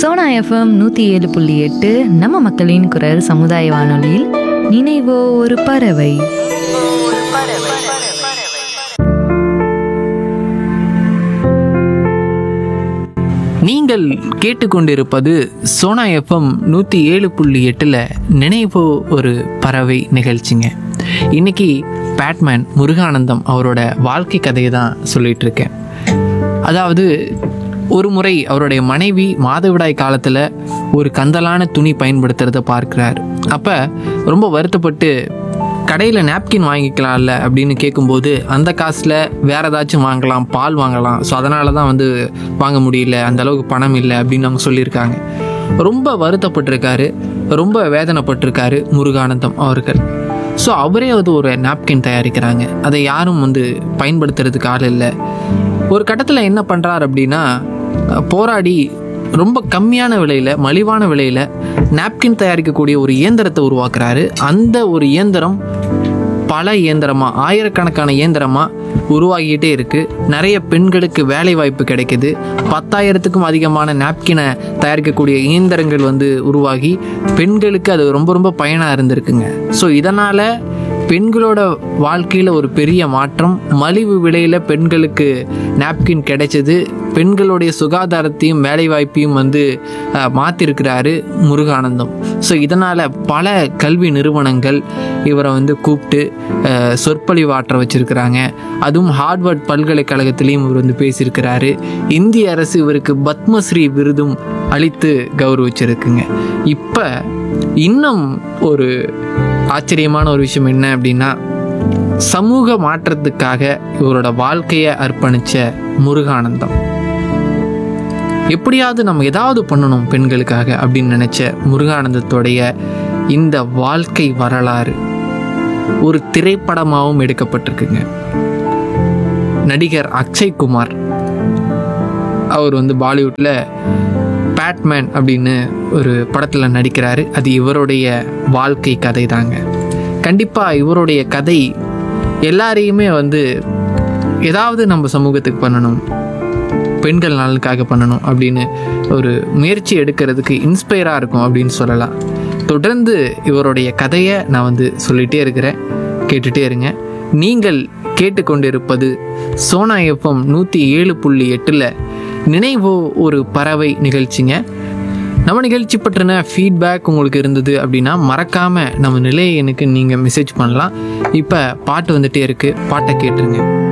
Sona FM நூற்றி ஏழு புள்ளி எட்டு நம்ம மக்களின் குரல் சமுதாய வானொலியில் நினைவோ ஒரு பறவை நீங்கள் கேட்டுக்கொண்டிருப்பது சோனா எஃப்எம் நூற்றி ஏழு புள்ளி எட்டில் நினைவோ ஒரு பறவை நிகழ்ச்சிங்க இன்னைக்கு பேட்மேன் முருகானந்தம் அவரோட வாழ்க்கை கதையை தான் சொல்லிட்டு இருக்கேன் அதாவது ஒரு முறை அவருடைய மனைவி மாதவிடாய் காலத்தில் ஒரு கந்தலான துணி பயன்படுத்துறத பார்க்கிறார் அப்போ ரொம்ப வருத்தப்பட்டு கடையில் நாப்கின் வாங்கிக்கலாம்ல அப்படின்னு கேட்கும்போது அந்த காசில் வேற ஏதாச்சும் வாங்கலாம் பால் வாங்கலாம் ஸோ அதனால தான் வந்து வாங்க முடியல அந்த அளவுக்கு பணம் இல்லை அப்படின்னு அவங்க சொல்லியிருக்காங்க ரொம்ப வருத்தப்பட்டிருக்காரு ரொம்ப வேதனைப்பட்டிருக்காரு முருகானந்தம் அவர்கள் ஸோ அவரே வந்து ஒரு நாப்கின் தயாரிக்கிறாங்க அதை யாரும் வந்து பயன்படுத்துறதுக்கு ஆள் இல்லை ஒரு கட்டத்தில் என்ன பண்ணுறார் அப்படின்னா அஹ், போராடி ரொம்ப கம்மியான விலையில் மலிவான விலையில் நாப்கின் தயாரிக்கக்கூடிய ஒரு இயந்திரத்தை உருவாக்குறாரு அந்த ஒரு இயந்திரம் பல இயந்திரமாக ஆயிரக்கணக்கான இயந்திரமாக உருவாகிக்கிட்டே இருக்குது நிறைய பெண்களுக்கு வேலை வாய்ப்பு கிடைக்குது பத்தாயிரத்துக்கும் அதிகமான நாப்கினை தயாரிக்கக்கூடிய இயந்திரங்கள் வந்து உருவாகி பெண்களுக்கு அது ரொம்ப ரொம்ப பயனாக இருந்திருக்குங்க ஸோ இதனால் பெண்களோட வாழ்க்கையில் ஒரு பெரிய மாற்றம் மலிவு விலையில் பெண்களுக்கு நாப்கின் கிடைச்சது பெண்களுடைய சுகாதாரத்தையும் வேலைவாய்ப்பையும் வந்து அஹ், மாத்திருக்கிறாரு முருகானந்தம் ஸோ இதனால் பல கல்வி நிறுவனங்கள் இவரை வந்து கூப்பிட்டு அஹ், சொற்பொழிவாற்ற வச்சிருக்கிறாங்க அதுவும் ஹார்வர்ட் பல்கலைக்கழகத்திலையும் இவர் வந்து பேசியிருக்கிறாரு இந்திய அரசு இவருக்கு பத்மஸ்ரீ விருதும் அளித்து கௌரவிச்சிருக்குங்க இப்போ இன்னும் ஒரு ஆச்சரியமான ஒரு விஷயம் என்ன அப்படின்னா சமூக மாற்றத்துக்காக இவரோட வாழ்க்கையை அர்ப்பணிச்ச முருகானந்தம் எப்படியாவது நம்ம ஏதாவது பண்ணணும் பெண்களுக்காக அப்படின்னு நினைச்ச முருகானந்தத்தோடைய இந்த வாழ்க்கை வரலாறு ஒரு திரைப்படமாகவும் எடுக்கப்பட்டிருக்குங்க நடிகர் அக்ஷய் குமார் அவர் வந்து பாலிவுட்டில் பேட்மேன் அப்படின்னு ஒரு படத்தில் நடிக்கிறாரு அது இவருடைய வாழ்க்கை கதை தாங்க கண்டிப்பாக இவருடைய கதை எல்லாரையுமே வந்து ஏதாவது நம்ம சமூகத்துக்கு பண்ணணும் பெண்கள் நலனுக்காக பண்ணணும் அப்படின்னு ஒரு முயற்சி எடுக்கிறதுக்கு இன்ஸ்பயராக இருக்கும் அப்படின்னு சொல்லலாம் தொடர்ந்து இவருடைய கதையை நான் வந்து சொல்லிகிட்டே இருக்கிறேன் கேட்டுகிட்டே இருங்க நீங்கள் கேட்டுக்கொண்டிருப்பது சோனா எஃப்எம் நூற்றி ஏழு புள்ளி எட்டில் நினைவோ ஒரு பறவை நிகழ்ச்சிங்க நம்ம நிகழ்ச்சி பற்றின ஃபீட்பேக் உங்களுக்கு இருந்தது அப்படின்னா மறக்காமல் நம்ம நிலைய எனக்கு நீங்கள் மெசேஜ் பண்ணலாம் இப்போ பாட்டு வந்துட்டே இருக்குது பாட்டை கேட்டுருங்க